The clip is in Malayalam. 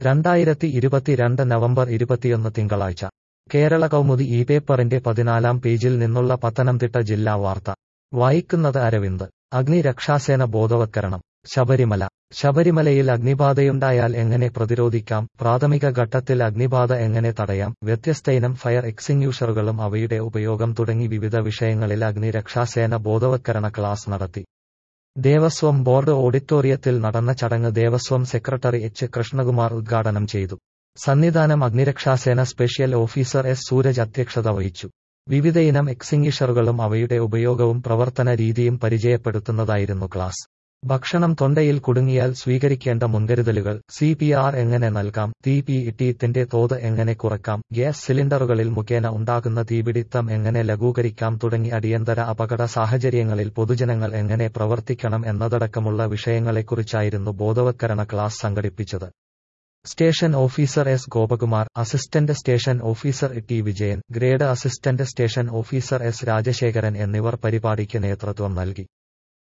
രണ്ടായിരത്തി ഇരുപത്തിരണ്ട് നവംബർ ഇരുപത്തിയൊന്ന് തിങ്കളാഴ്ച കേരള കൗമുദി ഈ പേപ്പറിന്റെ പതിനാലാം പേജിൽ നിന്നുള്ള പത്തനംതിട്ട ജില്ലാ വാർത്ത വായിക്കുന്നത് അരവിന്ദ് അഗ്നിരക്ഷാസേന ബോധവത്കരണം ശബരിമല ശബരിമലയിൽ അഗ്നിബാധയുണ്ടായാൽ എങ്ങനെ പ്രതിരോധിക്കാം പ്രാഥമിക ഘട്ടത്തിൽ അഗ്നിബാധ എങ്ങനെ തടയാം വ്യത്യസ്തയിനം ഫയർ എക്സിങ്യൂഷറുകളും അവയുടെ ഉപയോഗം തുടങ്ങി വിവിധ വിഷയങ്ങളിൽ അഗ്നിരക്ഷാസേന ബോധവത്കരണ ക്ലാസ് നടത്തി ദേവസ്വം ബോർഡ് ഓഡിറ്റോറിയത്തിൽ നടന്ന ചടങ്ങ് ദേവസ്വം സെക്രട്ടറി എച്ച് കൃഷ്ണകുമാർ ഉദ്ഘാടനം ചെയ്തു സന്നിധാനം അഗ്നിരക്ഷാസേന സ്പെഷ്യൽ ഓഫീസർ എസ് സൂരജ് അധ്യക്ഷത വഹിച്ചു വിവിധയിനം എക്സിങ്യൂഷറുകളും അവയുടെ ഉപയോഗവും പ്രവർത്തന രീതിയും പരിചയപ്പെടുത്തുന്നതായിരുന്നു ക്ലാസ് ഭക്ഷണം തൊണ്ടയിൽ കുടുങ്ങിയാൽ സ്വീകരിക്കേണ്ട മുൻകരുതലുകൾ സി പി ആർ എങ്ങനെ നൽകാം തീ പി ഇട്ടിയത്തിന്റെ തോത് എങ്ങനെ കുറക്കാം ഗ്യാസ് സിലിണ്ടറുകളിൽ മുഖേന ഉണ്ടാകുന്ന തീപിടിത്തം എങ്ങനെ ലഘൂകരിക്കാം തുടങ്ങി അടിയന്തര അപകട സാഹചര്യങ്ങളിൽ പൊതുജനങ്ങൾ എങ്ങനെ പ്രവർത്തിക്കണം എന്നതടക്കമുള്ള വിഷയങ്ങളെക്കുറിച്ചായിരുന്നു ബോധവത്കരണ ക്ലാസ് സംഘടിപ്പിച്ചത് station officer S Gopakumar assistant station officer T Vijayan grade assistant station officer S Rajasekharan എന്നിവർ പരിപാടിക്ക് നേതൃത്വം നൽകി